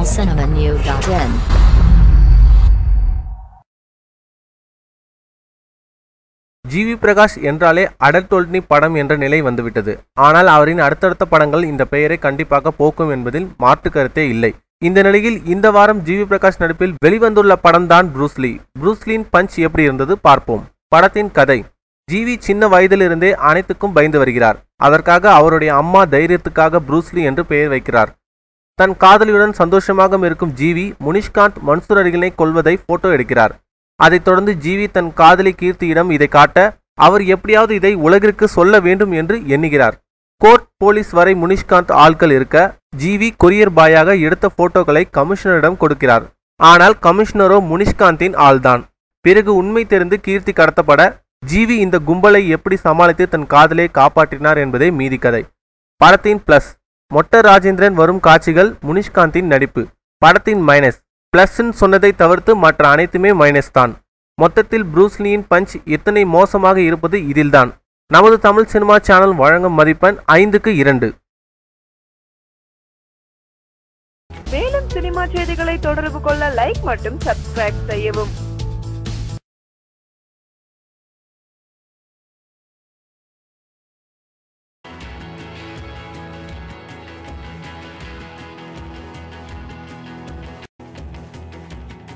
tamilcinemanew.in GV Prakash என்றாலே அடல்டோல்னி படம் என்ற நிலை வந்துவிட்டது ஆனால் அவரின் அடுத்தடுத்த படங்கள் இந்த பெயரை கண்டிப்பாக போக்கும் என்பதில் மாற்று கருத்தே இல்லை இந்த நிலையில் இந்த வாரம் ஜிவி பிரகாஷ் நடிப்பில் வெளிவந்துள்ள படம்தான் ப்ரூஸ்லி ப்ரூஸ்லின் பஞ்ச் எப்படி இருந்தது பார்ப்போம் படத்தின் கதை ஜிவி சின்ன வயதிலிருந்தே அனைத்துக்கும் பயந்து வருகிறார் அதற்காக அவருடைய அம்மா தைரியத்துக்காக ப்ரூஸ்லி என்று பெயர் வைக்கிறார் தன் காதலியுடன் சந்தோஷமாக இருக்கும் ஜிவி முனிஷ்காந்த் மன்சூர் அடிகளை கொள்வதை போட்டோ எடுக்கிறார் அதைத் தொடர்ந்து ஜிவி தன் காதலி கீர்த்தியிடம் இதை காட்ட அவர் எப்படியாவது இதை உலகிற்கு சொல்ல வேண்டும் என்று எண்ணுகிறார் கோர்ட் போலீஸ் வரை முனிஷ்காந்த் ஆட்கள் இருக்க ஜிவி கொரியர் பாயாக எடுத்த போட்டோக்களை கமிஷனரிடம் கொடுக்கிறார் ஆனால் கமிஷனரோ முனிஷ்காந்தின் ஆள்தான் பிறகு உண்மை தெரிந்து கீர்த்தி கடத்தப்பட ஜிவி இந்த கும்பலை எப்படி சமாளித்து தன் காதலை காப்பாற்றினார் என்பதே மீதி கதை படத்தின் பிளஸ் மொட்ட ராஜேந்திரன் வரும் காட்சிகள் முனிஷ்காந்தின் நடிப்பு படத்தின் மைனஸ் பிளஸ்ன்னு சொன்னதை தவிர்த்து மற்ற அனைத்துமே மைனஸ் தான் மொத்தத்தில் ப்ரூஸ்லியின் பஞ்ச் எத்தனை மோசமாக இருப்பது இதில்தான் நமது தமிழ் சினிமா சேனல் வழங்கும் மதிப்பெண் ஐந்துக்கு இரண்டு மேலும் சினிமா செய்திகளை தொடர்பு கொள்ள லைக் மற்றும் சப்ஸ்கிரைப் செய்யவும்